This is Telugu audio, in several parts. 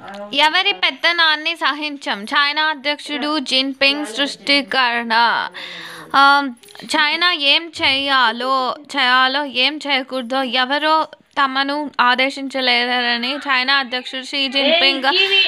ఎవరి పెత్తనాన్ని సహించం చైనా అధ్యక్షుడు జిన్పింగ్ సృష్టికరణ ఆ, చైనా ఏం చేయాలో చేయాలో ఏం చేయకూడదో ఎవరో తమను ఆదేశించలేరని చైనా అధ్యక్షుడు షీ జిన్పింగ్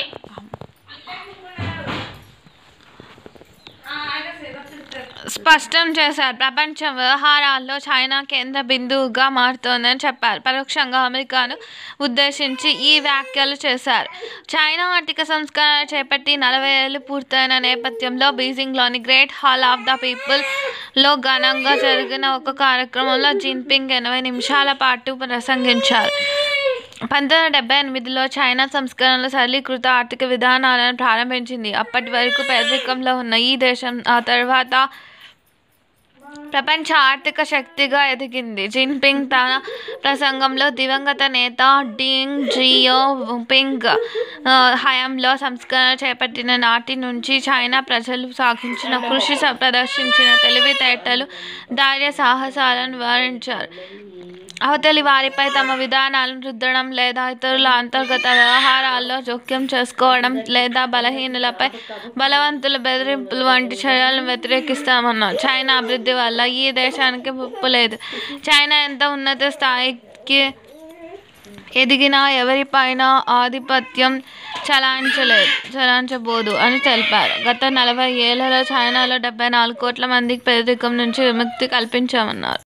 స్పష్టం చేశారు ప్రపంచ వ్యవహారాల్లో చైనా కేంద్ర బిందువుగా మారుతోందని చెప్పారు పరోక్షంగా అమెరికాను ఉద్దేశించి ఈ వ్యాఖ్యలు చేశారు చైనా ఆర్థిక సంస్కరణ చేపట్టి నలభై ఏళ్ళు పూర్తయిన నేపథ్యంలో బీజింగ్లోని Great Hall of the People లో ఘనంగా జరిగిన ఒక కార్యక్రమంలో జిన్పింగ్ ఎనభై నిమిషాల పాటు ప్రసంగించారు పంతొమ్మిది వందల డెబ్బై ఎనిమిదిలో చైనా సంస్కరణలు సరళీకృత ఆర్థిక విధానాలను ప్రారంభించింది అప్పటి వరకు పేదరికంలో ఉన్న ఈ దేశం ఆ తర్వాత ప్రపంచ ఆర్థిక శక్తిగా ఎదిగింది జిన్పింగ్ తన ప్రసంగంలో దివంగత నేత డింగ్ జియో పింగ్ ఆ, హయాంలో సంస్కరణ చేపట్టిన నాటి నుంచి చైనా ప్రజలు సాగించిన కృషి స- ప్రదర్శించిన తెలివితేటలు ధైర్య సాహసాలను వివరించారు అవతలి వారిపై తమ విధానాలను రుద్దడం లేదా ఇతరుల అంతర్గత వ్యవహారాల్లో జోక్యం చేసుకోవడం లేదా బలహీనులపై బలవంతుల బెదిరింపులు వంటి చర్యలను వ్యతిరేకిస్తామన్నారు చైనా అభివృద్ధి వల్ల ఈ దేశానికి ముప్పు లేదు చైనా ఎంత ఉన్నత స్థాయికి ఎదిగినా ఎవరిపైన ఆధిపత్యం చలాయించలేదు చలాయించబోదు అని తెలిపారు గత నలభై ఏళ్లలో చైనాలో డెబ్బై నాలుగు కోట్ల మందికి పేదరికం నుంచి విముక్తి కల్పించామన్నారు